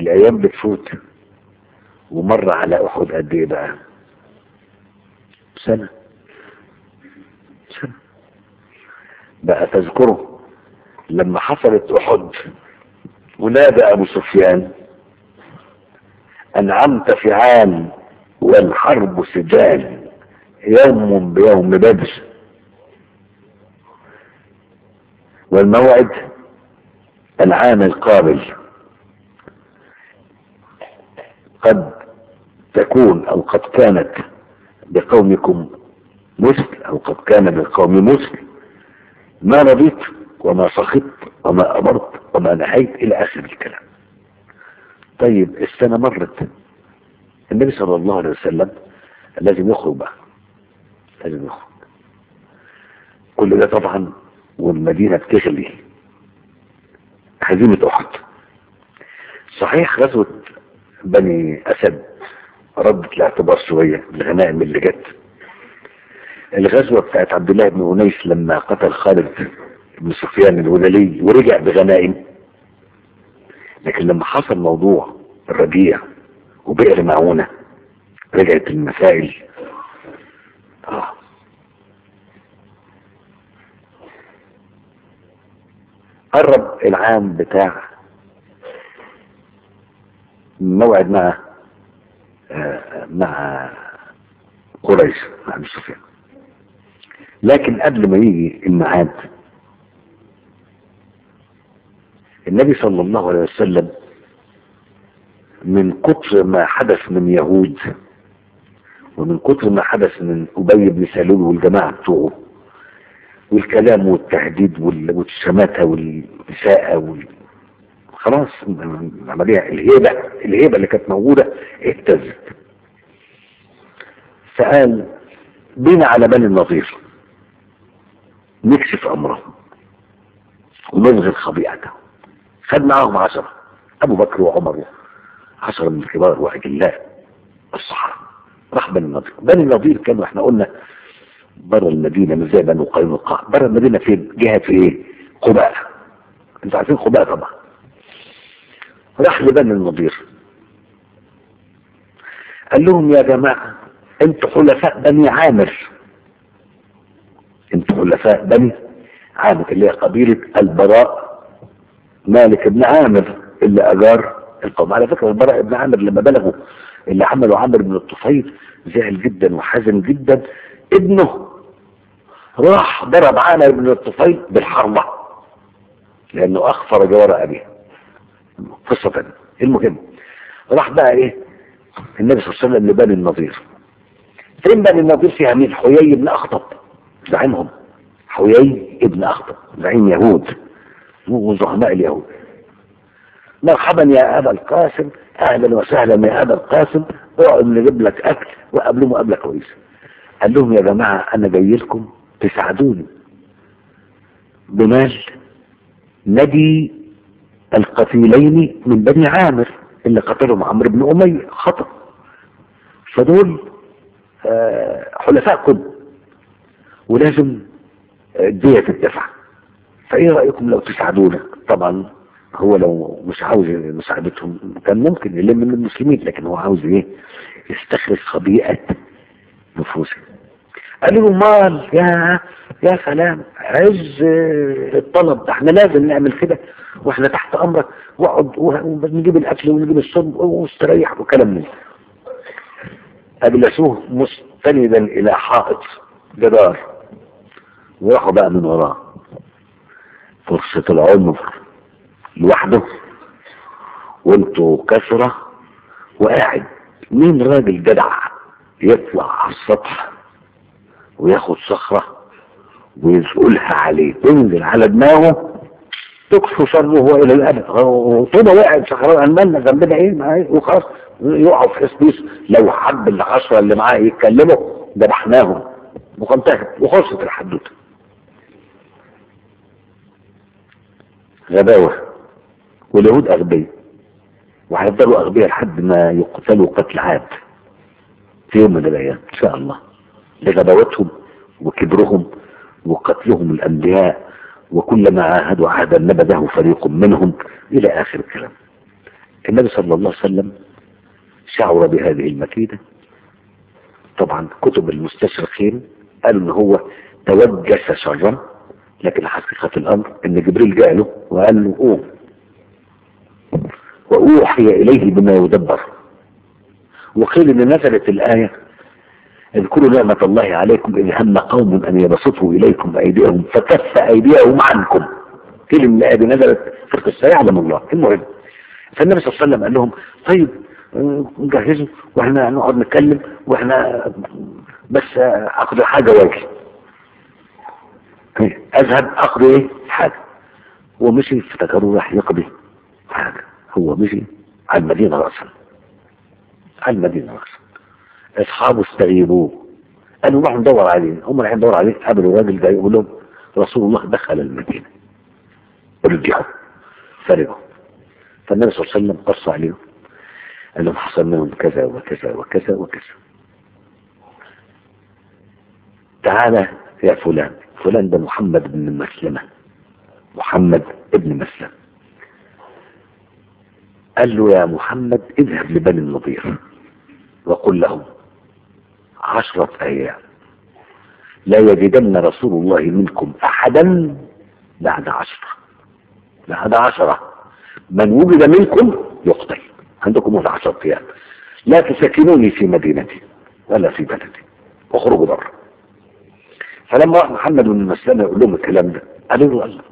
الايام بتفوت ومر على احد قد ايه بقى سنة سنة بقى تذكره لما حصلت احد ونادى ابو سفيان انعمت فعال والحرب سجال يوم بيوم بدر والموعد العام القابل قد تكون او قد كانت بقومكم مثل او قد كان بالقوم مثل ما رضيت وما سخطت وما امرت وما نهيت الى اخر الكلام طيب السنة مرت النبي صلى الله عليه وسلم لازم يخرج بقى لازم يخرج كل ده طبعا والمدينة بتغلي هزيمة احد صحيح غزوة بني اسد ردت الاعتبار شوية الغنائم اللي جت الغزوة بتاعت عبد الله بن أنيس لما قتل خالد بن سفيان الهلالي ورجع بغنائم لكن لما حصل موضوع الربيع وبئر معونة رجعت المسائل آه. قرب العام بتاع موعد مع آه مع قريش مع ابي سفيان لكن قبل ما يجي الميعاد النبي صلى الله عليه وسلم من كتر ما حدث من يهود ومن كتر ما حدث من أبي بن سلول والجماعة بتوعه والكلام والتهديد والشماتة والإساءة وال... خلاص العملية الهيبة الهيبة اللي كانت موجودة اهتزت فقال بينا على بني النظير نكشف أمره ونظهر خبيئته خد معاهم عشرة أبو بكر وعمر عشرة من الكبار وأجلاء الصحابة راح بني النظير بني النظير كانوا احنا قلنا بره المدينة مش زي بنو قينقاع بره المدينة فين جهة في ايه قباء انتوا عارفين قباء طبعا راح لبني النظير قال لهم يا جماعة انتوا حلفاء بني عامر انتوا حلفاء بني عامر اللي هي قبيلة البراء مالك بن عامر اللي اجار القوم على فكرة البراء بن عامر لما بلغوا اللي عملوا عامر بن الطفيل زعل جدا وحزن جدا ابنه راح ضرب عامر بن الطفيل بالحربة لانه اخفر جوار ابيه قصة تانية المهم راح بقى ايه النبي صلى الله عليه وسلم لبني النظير فين بني النظير فيها مين حيي بن اخطب زعيمهم حيي ابن اخطب زعيم يهود وزعماء اليهود مرحبا يا ابا القاسم اهلا وسهلا يا ابا القاسم اقعد نجيب لك اكل وقابلوا مقابله كويسه قال لهم يا جماعه انا جاي لكم تساعدوني بمال ندي القتيلين من بني عامر اللي قتلهم عمرو بن اميه خطا فدول آه حلفائكم ولازم الدية تدفع فايه رأيكم لو تساعدونا طبعا هو لو مش عاوز مساعدتهم كان ممكن يلم من المسلمين لكن هو عاوز ايه يستخرج خبيئة نفوسهم قالوا له مال يا يا سلام عز الطلب ده احنا لازم نعمل كده واحنا تحت امرك واقعد ونجيب الاكل ونجيب الشرب واستريح وكلام من اجلسوه مستندا الى حائط جدار وراحوا بقى من وراه فرصة العمر لوحده وانتوا كثرة وقاعد مين راجل جدع يطلع على السطح وياخد صخرة ويزقلها عليه تنزل على دماغه تكفوا شره الى الابد طوبة وقعت صخرة عمالنا ذنبنا ايه معاه وخلاص يقعوا في حسبيس لو حب العشرة اللي معاه يتكلموا ذبحناهم وانتهت وخلصت الحدوته غباوة واليهود أغبياء وهيفضلوا أغبياء لحد ما يقتلوا قتل عاد في يوم من الأيام إن شاء الله لغباوتهم وكبرهم وقتلهم الأنبياء وكلما عاهدوا عهدا نبذه فريق منهم إلى آخر الكلام النبي صلى الله عليه وسلم شعر بهذه المكيدة طبعا كتب المستشرقين قالوا ان هو توجس شرا لكن حقيقة الامر ان جبريل جاء له وقال له قوم واوحي اليه بما يدبر وقيل ان نزلت الايه اذكروا نعمة الله عليكم إذ هم قوم أن يبسطوا إليكم أيديهم فكف أيديهم عنكم كلمة الآية دي نزلت في القصة يعلم الله المهم فالنبي صلى الله عليه وسلم قال لهم طيب نجهزوا واحنا نقعد نتكلم واحنا بس اخذ حاجة واجي اذهب اخذ ايه حاجة ومشي افتكروا راح يقضي حاجة هو مشي على المدينة رأسا على المدينة رأسا اصحابه استغيبوه قالوا نروح ندور عليه هم رايحين ندور عليه قابلوا الراجل ده يقول لهم رسول الله دخل المدينة رجعوا فرجعوا فالنبي صلى الله عليه وسلم قص عليهم قال لهم حصل منهم كذا وكذا وكذا وكذا تعالى يا فلان فلان ده محمد بن مسلمة محمد ابن مسلم قال له يا محمد اذهب لبني النضير وقل لهم عشرة أيام لا يجدن رسول الله منكم أحدا بعد عشرة بعد عشرة من وجد منكم يقتل عندكم هنا عشرة أيام لا تسكنوني في مدينتي ولا في بلدي اخرجوا بره فلما راح محمد بن مسلمة يقول لهم الكلام ده قالوا له الله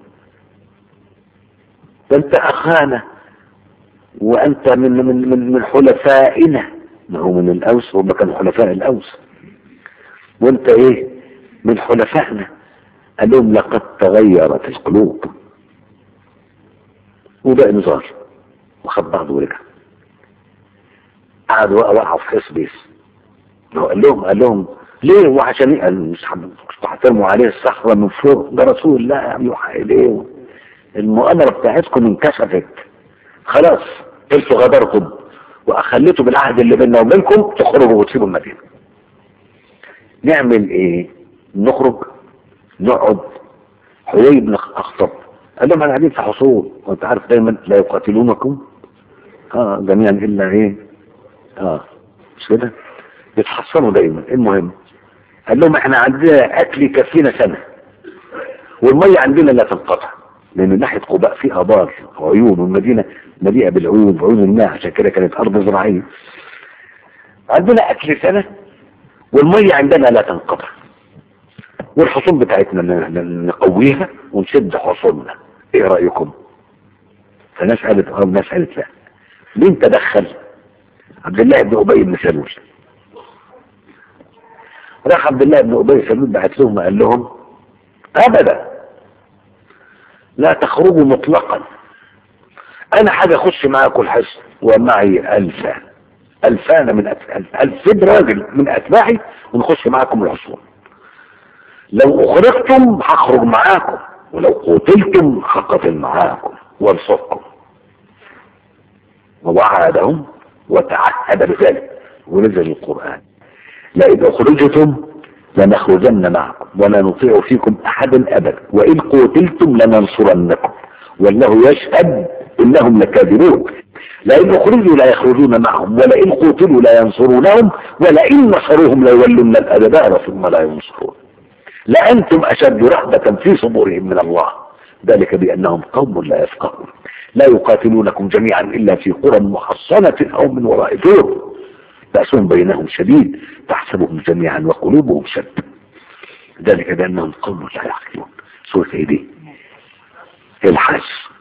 ده انت اخانا وانت من من من, من حلفائنا ما هو من الاوس هم كانوا حلفاء الاوس وانت ايه من حلفائنا قال لهم لقد تغيرت القلوب وده انذار وخد بعضه ورجع قعدوا وقعوا في حسبيس قال لهم قال لهم ليه وعشان قال مش تحترموا عليه الصحراء من فوق ده رسول الله يوحى اليه المؤامره بتاعتكم انكشفت خلاص انتوا غدرتم واخليتوا بالعهد اللي بيننا وبينكم تخرجوا وتسيبوا المدينه نعمل ايه نخرج نقعد حيي بن اخطب قال لهم انا قاعدين في حصول وانت عارف دايما لا يقاتلونكم اه جميعا الا ايه اه مش كده بيتحصنوا دايما المهم قال لهم احنا عندنا اكل يكفينا سنه والميه عندنا لا تنقطع لان ناحيه قباء فيها ابار وعيون والمدينه مليئه بالعيون وعيون الماء عشان كده كانت ارض زراعيه عندنا اكل سنه والميه عندنا لا تنقطع والحصون بتاعتنا نقويها ونشد حصوننا ايه رايكم فناس قالت اه وناس قالت لا مين تدخل عبد الله بن ابي بن سلول راح عبد الله بن ابي سلول بعت لهم قال لهم ابدا لا تخرجوا مطلقا انا حاجه اخش معاكم الحصن ومعي الفان الفان من الف راجل من اتباعي ونخش معاكم الحصون لو اخرجتم هخرج معاكم ولو قتلتم هقتل معاكم وانصركم ووعدهم وتعهد بذلك ونزل القرآن لئن أخرجتم لنخرجن معكم ولا نطيع فيكم أحدا أبدا وإن قتلتم لننصرنكم والله يشهد إنهم لكاذبون لئن أخرجوا لا يخرجون معهم ولئن قتلوا لا ينصرونهم ولئن نصروهم ليولون الأدبار ثم لا ينصرون لأنتم أشد رهبة في صدورهم من الله ذلك بأنهم قوم لا يفقهون لا يقاتلونكم جميعا إلا في قرى محصنة أو من وراء دور بأسهم بينهم شديد تحسبهم جميعا وقلوبهم شد ذلك بأنهم قوم لا يعقلون سورة ايه دي الحج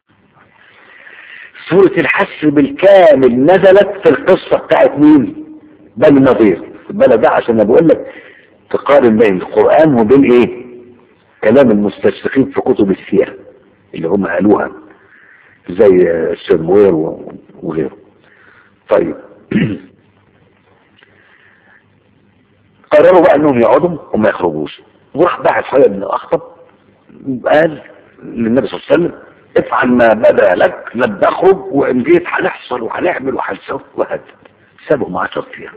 سورة الحج بالكامل نزلت في القصة بتاعت مين بني النظير البلد ده عشان انا بقول لك تقارن بين القرآن وبين ايه كلام المستشرقين في كتب السيرة اللي هم قالوها زي السرموير وغيره طيب قرروا بقى انهم يقعدوا وما يخرجوش وراح باعت حياة بن اخطب قال للنبي صلى الله عليه وسلم افعل ما بدا لك لن تخرج وان جيت هنحصل وهنعمل وهنسوي وهكذا سابهم 10 ايام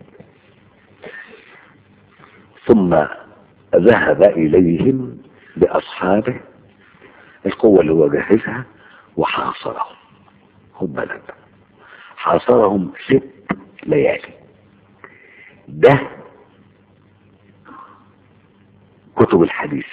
ثم ذهب اليهم باصحابه القوة اللي هو جهزها وحاصرهم خد بالك حاصرهم ست ليالي ده كتب الحديث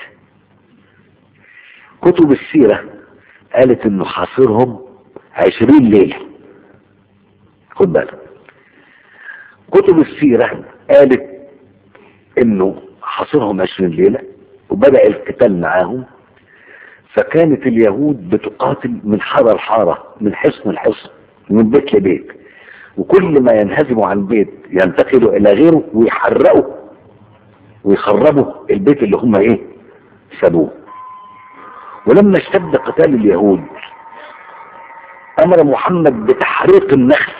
كتب السيرة قالت انه حاصرهم عشرين ليلة خد بالك كتب السيرة قالت انه حاصرهم عشرين ليلة وبدأ القتال معاهم فكانت اليهود بتقاتل من حارة لحارة من حصن لحصن من بيت لبيت وكل ما ينهزموا عن بيت ينتقلوا الى غيره ويحرقوا ويخربوا البيت اللي هم ايه سابوه ولما اشتد قتال اليهود امر محمد بتحريق النخل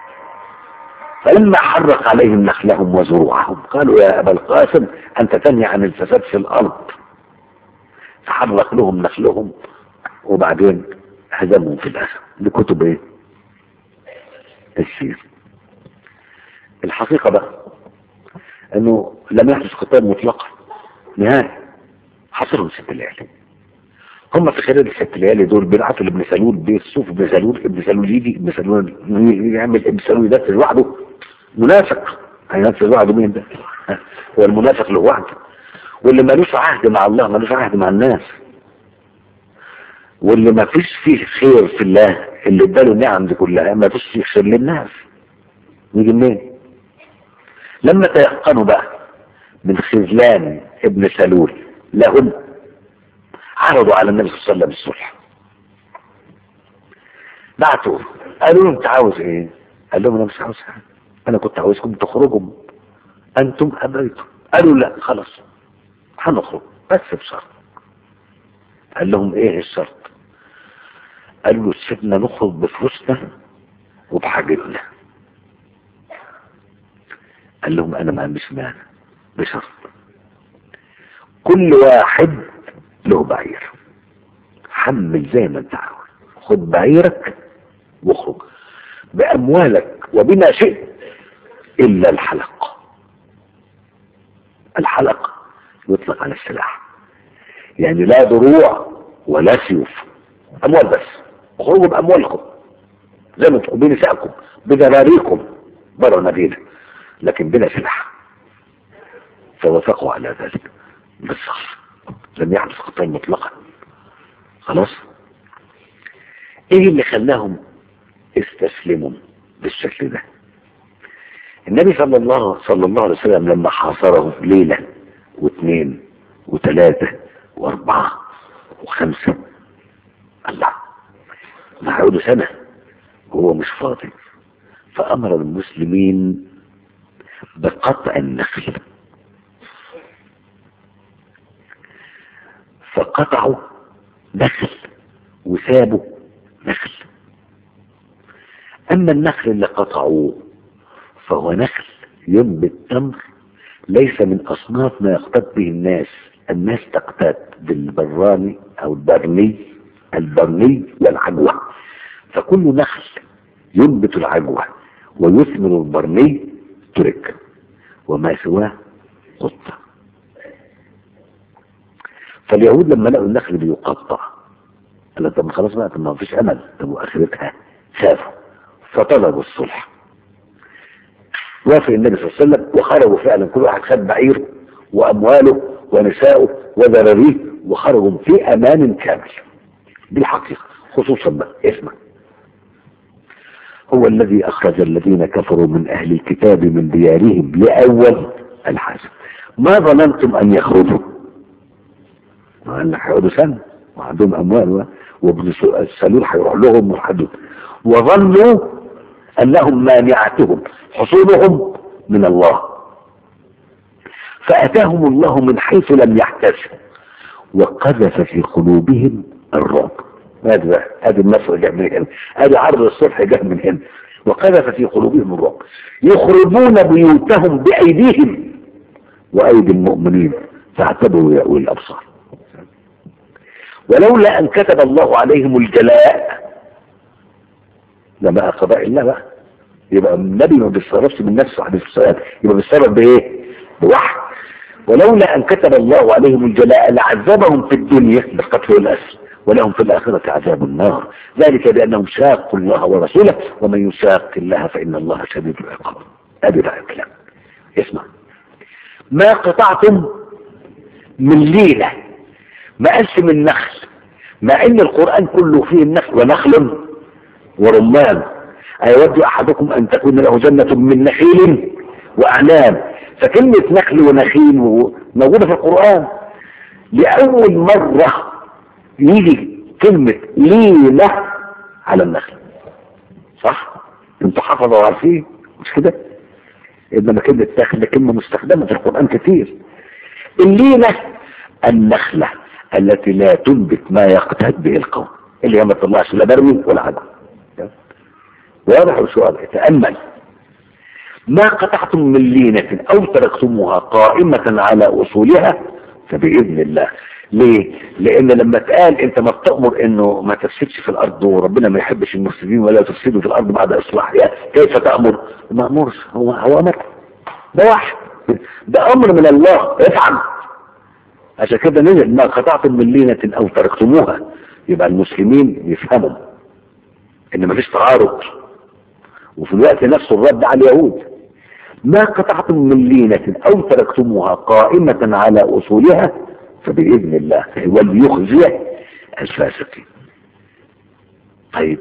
فلما حرق عليهم نخلهم وزروعهم قالوا يا ابا القاسم انت تنهي عن الفساد في الارض فحرق لهم نخلهم وبعدين هزمهم في الاخر دي كتب ايه السير الحقيقة بقى انه لم يحدث قتال مطلقا نهائي حصلهم ست ليالي هم في خلال الست ليالي دول بيبعتوا لابن سلول بيصوف ابن سلول ابن سلول يجي ابن سلول يعمل ابن سلول ينفذ لوحده منافق هينفذ لوحده مين ده؟ هو المنافق له وعد واللي ملوش عهد مع الله ملوش عهد مع الناس واللي ما فيش فيه خير في الله اللي اداله النعم دي كلها ما فيش فيه خير للناس يجي منين لما تيقنوا بقى من خذلان ابن سلول لهم عرضوا على النبي صلى الله عليه وسلم الصلح بعتوا قالوا له انت عاوز ايه قال لهم انا مش عاوز حاجه انا كنت عاوزكم تخرجوا انتم ابيتم قالوا لا خلاص هنخرج بس بشرط قال لهم ايه الشرط قالوا له سيبنا نخرج بفلوسنا وبحاجتنا قال لهم انا ما عنديش مانع بشرط كل واحد له بعير حمل زي ما انت عاوز خد بعيرك واخرج باموالك وبما شئت الا الحلق الحلق يطلق على السلاح يعني لا دروع ولا سيوف اموال بس اخرجوا باموالكم زي ما تقولوا بنسائكم بذراريكم بره المدينه لكن بلا سلاح فوافقوا على ذلك بالصح لم يحدث قتال مطلقا خلاص ايه اللي خلاهم استسلموا بالشكل ده النبي صلى الله صلى الله عليه وسلم لما حاصره ليلة واثنين وثلاثة واربعة وخمسة الله ما هيقعدوا سنة وهو مش فاضي فأمر المسلمين بقطع النخل فقطعوا نخل وسابوا نخل أما النخل اللي قطعوه فهو نخل ينبت تمر ليس من أصناف ما يقتات به الناس الناس تقتات بالبراني أو البرني البرني والعجوة فكل نخل ينبت العجوة ويثمر البرني ترك وما سواه قطة فاليهود لما لقوا النخل بيقطع قال طب خلاص بقى طب ما فيش امل طب واخرتها خافوا فطلبوا الصلح وافق النبي صلى الله عليه وسلم وخرجوا فعلا كل واحد خد بعيره وامواله ونساؤه وذراريه وخرجوا في امان كامل دي الحقيقه خصوصا بقى اسمع هو الذي اخرج الذين كفروا من اهل الكتاب من ديارهم لاول الحاسب ما ظننتم ان يخرجوا وأن هيقعدوا سنة وعندهم أموال وابن السلول هيروح لهم وحدود وظنوا أنهم مانعتهم حصولهم من الله فأتاهم الله من حيث لم يحتسب وقذف في قلوبهم الرعب هذا هذا النصر جاء من هنا هذا عرض الصلح جاء من هنا وقذف في قلوبهم الرعب يخربون بيوتهم بأيديهم وأيدي المؤمنين فاعتبروا يا أولي الأبصار ولولا أن كتب الله عليهم الجلاء ده بقى قضاء الله بقى يبقى النبي ما بيتصرفش من نفسه عليه الصلاة يبقى بيتصرف بإيه؟ بوحي ولولا أن كتب الله عليهم الجلاء لعذبهم في الدنيا بالقتل والأسر ولهم في الآخرة عذاب النار ذلك بأنهم شاقوا الله ورسوله ومن يشاق الله فإن الله شديد العقاب أدي بقى الكلام اسمع ما قطعتم من ليلة ما قالش من نخل مع ان القرآن كله فيه النخل ونخل ورمان أيود أحدكم أن تكون له جنة من نخيل وأعناب فكلمة نخل ونخيل موجودة في القرآن لأول مرة يجي كلمة ليلة على النخل صح؟ انتوا حفظوا وعارفين مش كده؟ انما كلمة نخل كلمة مستخدمة في القرآن كتير الليلة النخلة التي لا تنبت ما يقتد به القوم اللي هي ما تطلعش لا برمي ولا عدم واضح وسؤال تأمل ما قطعتم من لينة او تركتموها قائمة على اصولها فبإذن الله ليه لان لما تقال انت ما بتأمر انه ما تفسدش في الارض وربنا ما يحبش المفسدين ولا تفسدوا في الارض بعد اصلاحها كيف تأمر ما امرش هو هو امر ده واحد ده امر من الله افعل عشان كده نزل ما قطعتم من لينة او تركتموها يبقى المسلمين يفهموا ان ما فيش تعارض وفي الوقت نفسه الرد على اليهود ما قطعتم من لينة او تركتموها قائمة على اصولها فبإذن الله وليخزي الفاسقين طيب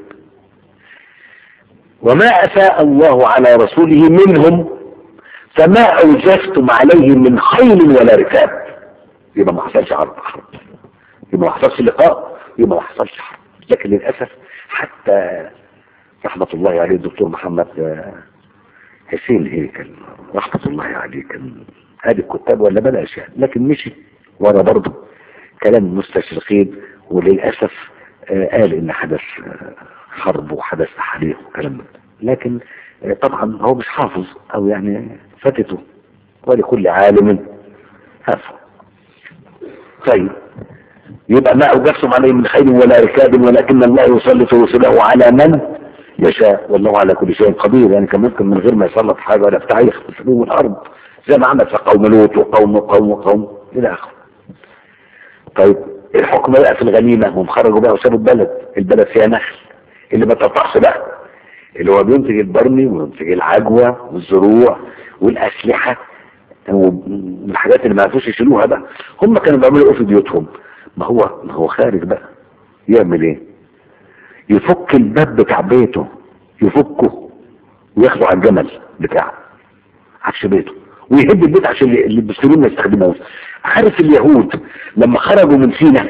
وما أفاء الله على رسوله منهم فما أوجفتم عليه من خيل ولا ركاب يبقى ما حصلش عرض حرب يبقى ما حصلش لقاء يبقى ما حصلش حرب لكن للأسف حتى رحمة الله عليه الدكتور محمد حسين هيكل رحمة الله عليه كان هذه الكتاب ولا بلاش يعني لكن مشي ورا برضه كلام المستشرقين وللأسف قال ان حدث حرب وحدث تحريق وكلام لكن طبعا هو مش حافظ او يعني فاتته ولكل عالم هفه طيب يبقى ما اوجفتم عليه من خير ولا ركاب ولكن الله يسلط رسله على من يشاء والله على كل شيء قدير يعني كان ممكن من غير ما يسلط حاجه ولا بتاع يخطف بهم الارض زي ما عمل في قوم لوط وقوم وقوم وقوم الى اخره طيب الحكم بقى في الغنيمه هم خرجوا بقى وسابوا البلد البلد فيها نخل اللي ما تقطعش بقى اللي هو بينتج البرمي وينتج العجوه والزروع والاسلحه والحاجات اللي ما عرفوش يشيلوها بقى هم كانوا بيعملوا ايه في بيوتهم ما هو ما هو خارج بقى يعمل ايه يفك الباب بتاع بيته يفكه وياخده على الجمل بتاعه عكس بيته ويهد البيت عشان اللي المسلمين ما يستخدموش عارف اليهود لما خرجوا من سينا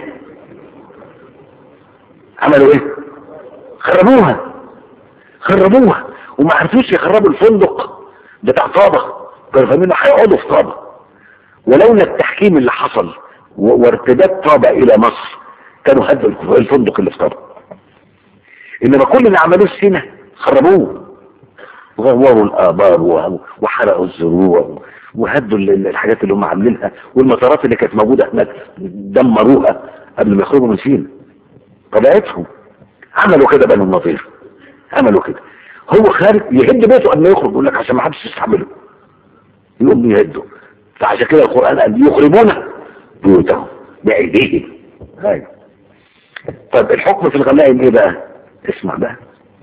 عملوا ايه خربوها خربوها وما عرفوش يخربوا الفندق بتاع طابة كانوا فاهمين هيقعدوا في طابة ولولا التحكيم اللي حصل وارتداد طابة الى مصر كانوا هدوا الفندق اللي في طابة انما كل اللي عملوه في سينا خربوه غوروا الابار وحرقوا الزروع وهدوا الحاجات اللي هم عاملينها والمطارات اللي كانت موجودة هناك دمروها قبل ما يخرجوا من سينا طبيعتهم عملوا كده بنو النظير عملوا كده هو خارج يهد بيته قبل ما يخرج يقول لك عشان ما حدش يستحمله يقوم يهده فعشان كده القرآن قال يخربون بيوتهم بأيديهم هاي طب الحكم في الغنائم ايه بقى اسمع بقى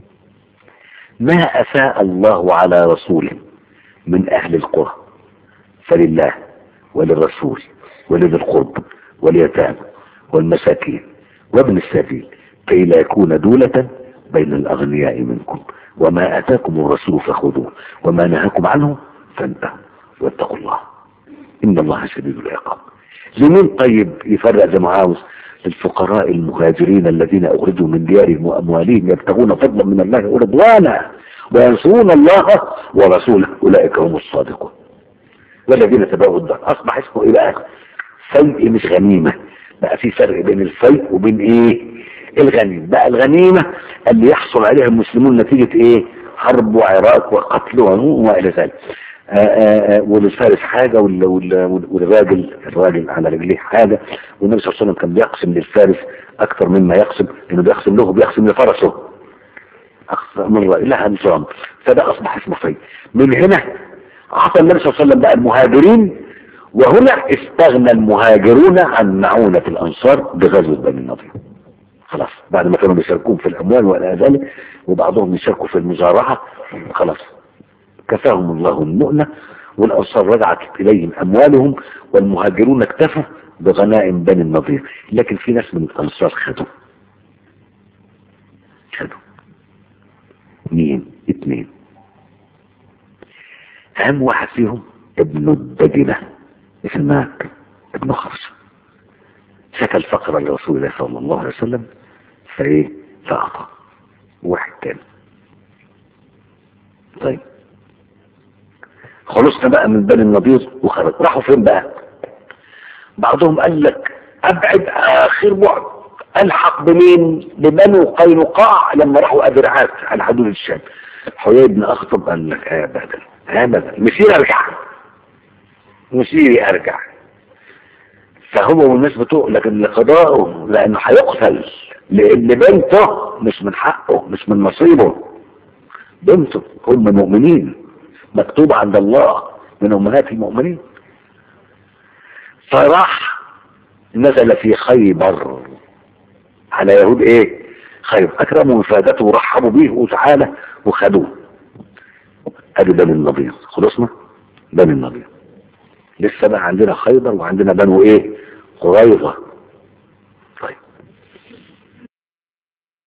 ما أفاء الله على رسوله من أهل القرى فلله وللرسول ولذي القرب واليتامى والمساكين وابن السبيل كي لا يكون دولة بين الأغنياء منكم وما أتاكم الرسول فخذوه وما نهاكم عنه فانتهوا واتقوا الله إن الله شديد العقاب لمين طيب يفرق زي ما عاوز للفقراء المهاجرين الذين أخرجوا من ديارهم وأموالهم يبتغون فضلا من الله ورضوانا وينصرون الله ورسوله أولئك هم الصادقون والذين تبعوا الدار أصبح اسمه إيه بقى فيء مش غنيمة بقى في فرق بين الفيء وبين إيه الغنيمة بقى الغنيمة اللي يحصل عليها المسلمون نتيجة إيه حرب وعراق وقتل وإلى ذلك وللفارس حاجة والراجل الراجل على رجليه حاجة والنبي صلى الله عليه وسلم كان بيقسم للفارس أكثر مما يقسم إنه بيقسم له بيقسم لفرسه أكثر من لها نظام فده أصبح اسمه في من هنا عطى النبي صلى الله عليه وسلم بقى المهاجرين وهنا استغنى المهاجرون عن معونة الأنصار بغزوة بني النضير خلاص بعد ما كانوا بيشاركون في الاموال والى ذلك وبعضهم يشاركوا في المزارعه خلاص كفاهم الله المؤنه والانصار رجعت اليهم اموالهم والمهاجرون اكتفوا بغنائم بني النضير لكن في ناس من الانصار خدوا خدوا مين اتنين اهم واحد فيهم ابن الدجنة اسم ماك ابن خرصة شكى الفقر لرسول الله صلى الله عليه وسلم فايه فأعطى واحد تاني طيب خلصنا بقى من بني النضير وخرج راحوا فين بقى بعضهم قال لك ابعد اخر بعد الحق بمين ببنو قينقاع لما راحوا ادرعات على حدود الشام حيي بن اخطب قال لك ابدا ابدا مسير ارجع مسيري ارجع فهو والناس بتوع لكن لقضائه لانه هيقتل لان بنته مش من حقه مش من نصيبه بنته هم مؤمنين مكتوب عند الله من امهات المؤمنين فراح نزل في خيبر على يهود ايه خيبر اكرموا وفادته ورحبوا بيه وتعالى وخدوه ادي بني النضير خلصنا بني النضير لسه بقى عندنا خيبر وعندنا بنو ايه قريظه